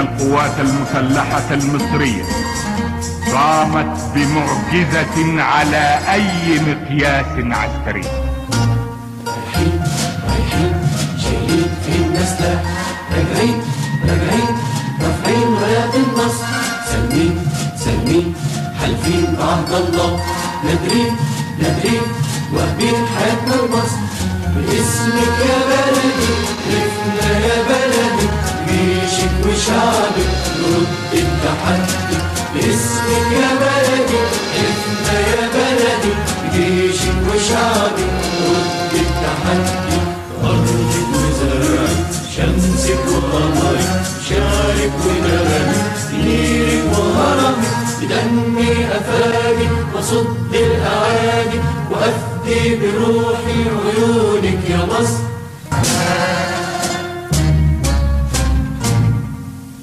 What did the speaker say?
القوات المسلحة المصرية قامت بمعجزة على أي مقياس عسكري رايحين رايحين شايلين فينا سلاح راجعين راجعين رافعين رايات النصر سالمين سالمين حالفين بعهد الله نادرين نادرين واهبين حياتنا لمصر باسمك يا بلدي رفنا يا بلدي جيشك وشعبك نرد التحدي باسمك يا بلدي رفنا يا بلدي جيشك وشعبك نرد التحدي أرضك وزرعك شمسك وقمرك شارك ونغمك نيرك وهرمك بدمي أفادي وصد الأعادي وأفدي بروحي عيونك يا مصر